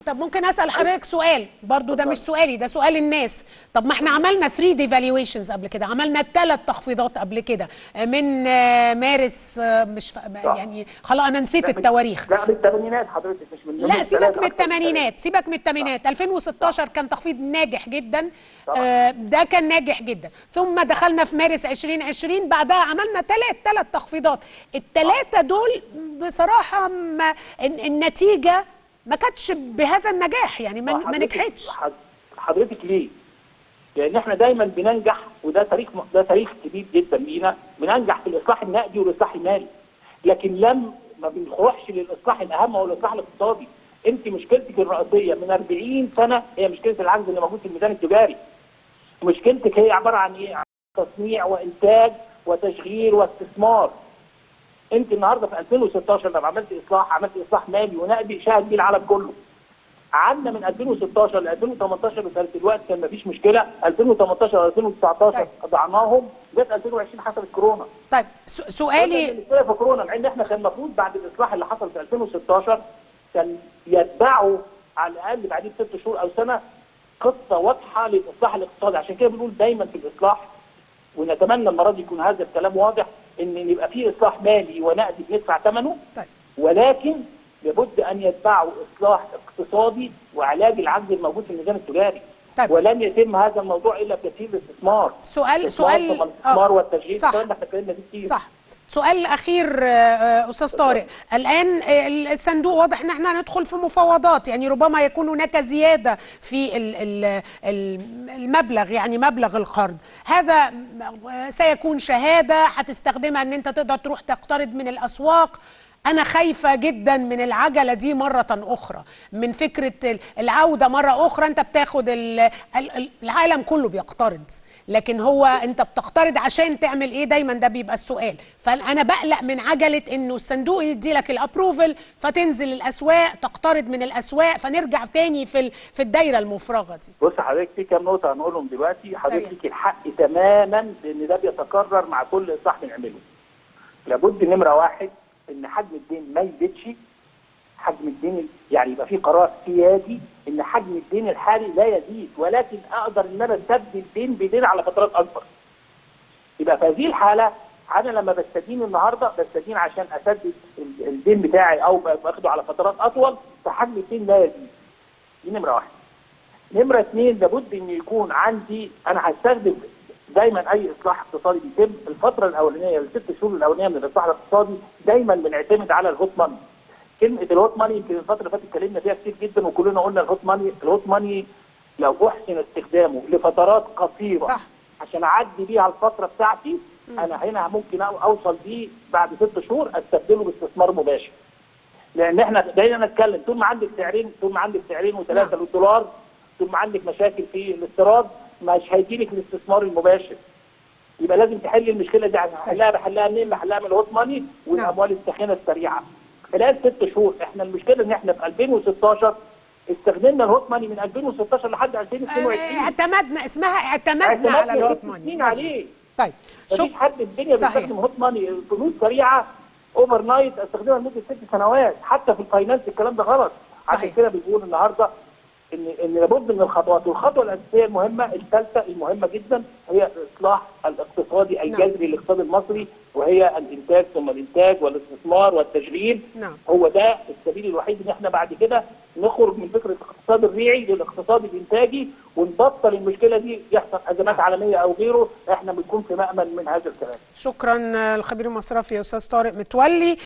طب ممكن اسال حضرتك سؤال برضو ده مش سؤالي ده سؤال الناس طب ما احنا عملنا 3 ديفالويشنز قبل كده عملنا ثلاث تخفيضات قبل كده آه، من آه، مارس آه، مش ف... يعني خلاص انا نسيت لا، من- التواريخ لا من الثمانينات حضرتك مش من لا من سيبك ثلاثة من أكتر الثمانينات سيبك من الثمانينات 2016 كان تخفيض ناجح جدا طبعا. آه، ده كان ناجح جدا ثم دخلنا في مارس 2020 بعدها عملنا ثلاث ثلاث تخفيضات الثلاثه دول بصراحه ما الن- النتيجه ما كانتش بهذا النجاح يعني ما, ما حضرتك- نجحتش حض- حضرتك ليه؟ لان احنا دايما بننجح وده تاريخ ده تاريخ كبير جدا لينا بننجح في الاصلاح النقدي والاصلاح المالي لكن لم ما بنروحش للاصلاح الاهم هو الاصلاح الاقتصادي انت مشكلتك الرئيسيه من 40 سنه هي مشكله العجز اللي موجود في الميزان التجاري مشكلتك هي عباره عن ايه؟ عن تصنيع وانتاج وتشغيل واستثمار انت النهارده في 2016 لما عملت اصلاح عملت اصلاح مالي ونقدي شاهد بيه العالم كله قعدنا من 2016 ل 2018 وكانت الوقت كان مفيش مشكله 2018 و 2019 طيب. ضعناهم جت 2020 حصلت كورونا طيب س- سؤالي كان المشكله في كورونا مع ان احنا كان المفروض بعد الاصلاح اللي حصل في 2016 كان يتبعوا على الاقل بعدين ست شهور او سنه خطه واضحه للاصلاح الاقتصادي عشان كده بنقول دايما في الاصلاح ونتمنى المره دي يكون هذا الكلام واضح ان يبقى في اصلاح مالي ونقدي بندفع ثمنه طيب ولكن لابد ان يتبعوا اصلاح اقتصادي وعلاج العجز الموجود في الميزان التجاري طيب. ولن يتم هذا الموضوع الا بتسهيل الاستثمار سؤال الإصلاح سؤال ثم الاستثمار آه، والتشغيل صح الكلام ده احنا اتكلمنا فيه كتير صح سؤال اخير آه، آه، استاذ طارق الان آه، الصندوق واضح ان احنا هندخل في مفاوضات يعني ربما يكون هناك زياده في ال- ال- ال- المبلغ يعني مبلغ القرض هذا آه، سيكون شهاده هتستخدمها ان انت تقدر تروح تقترض من الاسواق أنا خايفة جدا من العجلة دي مرة أخرى من فكرة ال- العودة مرة أخرى أنت بتاخد ال- ال- العالم كله بيقترض لكن هو أنت بتقترض عشان تعمل إيه دايما ده بيبقى السؤال فأنا بقلق من عجلة إنه الصندوق يدي لك الأبروفل فتنزل الأسواق تقترض من الأسواق فنرجع تاني في ال- في الدايرة المفرغة دي بص حضرتك في كام نقطه هنقولهم دلوقتي حضرتك سريع. ليك الحق تماما لان ده بيتكرر مع كل اصلاح بنعمله لابد نمره واحد ان حجم الدين ما يزيدش حجم الدين يعني يبقى في قرار سيادي ان حجم الدين الحالي لا يزيد ولكن اقدر ان انا استبدل دين بدين على فترات اكبر يبقى في هذه الحاله انا لما بستدين النهارده بستدين عشان اسدد ال- الدين بتاعي او باخده على فترات اطول فحجم الدين لا يزيد دي نمره واحد نمره اثنين لابد ان يكون عندي انا هستخدم دايما اي اصلاح اقتصادي بيتم الفتره الاولانيه الست شهور الاولانيه من الاصلاح الاقتصادي دايما بنعتمد على الهوت ماني كلمه الهوت ماني يمكن الفتره اللي فاتت اتكلمنا فيها كتير جدا وكلنا قلنا الهوت ماني الهوت ماني لو احسن استخدامه لفترات قصيره صح. عشان اعدي بيها الفتره بتاعتي انا هنا ممكن أو- اوصل بيه بعد ست شهور استبدله باستثمار مباشر لان احنا دايما نتكلم طول ما عندك سعرين طول ما عندك سعرين وثلاثه نعم. للدولار طول ما عندك مشاكل في الاستيراد مش هيجي لك الاستثمار المباشر يبقى لازم تحل المشكله دي عشان حلها بحلها منين؟ بحلها من الهوت ماني والاموال الساخنه السريعه. خلال ست شهور احنا المشكله ان احنا في 2016 استخدمنا الهوت ماني من 2016 لحد 2022 آه، اعتمدنا اسمها اعتمدنا على الهوت ماني سنين عليه طيب مفيش شكرا حد في الدنيا صحيح. بيستخدم هوت ماني فلوس سريعه اوفر نايت استخدمها لمده ست سنوات حتى في الفاينانس الكلام ده غلط عشان صحيح. كده بنقول النهارده ان ان لابد من الخطوات والخطوه الاساسيه المهمه الثالثه المهمه جدا هي الاصلاح الاقتصادي الجذري للاقتصاد المصري وهي الانتاج ثم الانتاج والاستثمار والتشغيل نعم. هو ده السبيل الوحيد ان احنا بعد كده نخرج من فكره الاقتصاد الريعي للاقتصاد الانتاجي ونبطل المشكله دي يحصل ازمات عالميه او غيره احنا بنكون في مامن من هذا الكلام شكرا الخبير المصرفي استاذ طارق متولي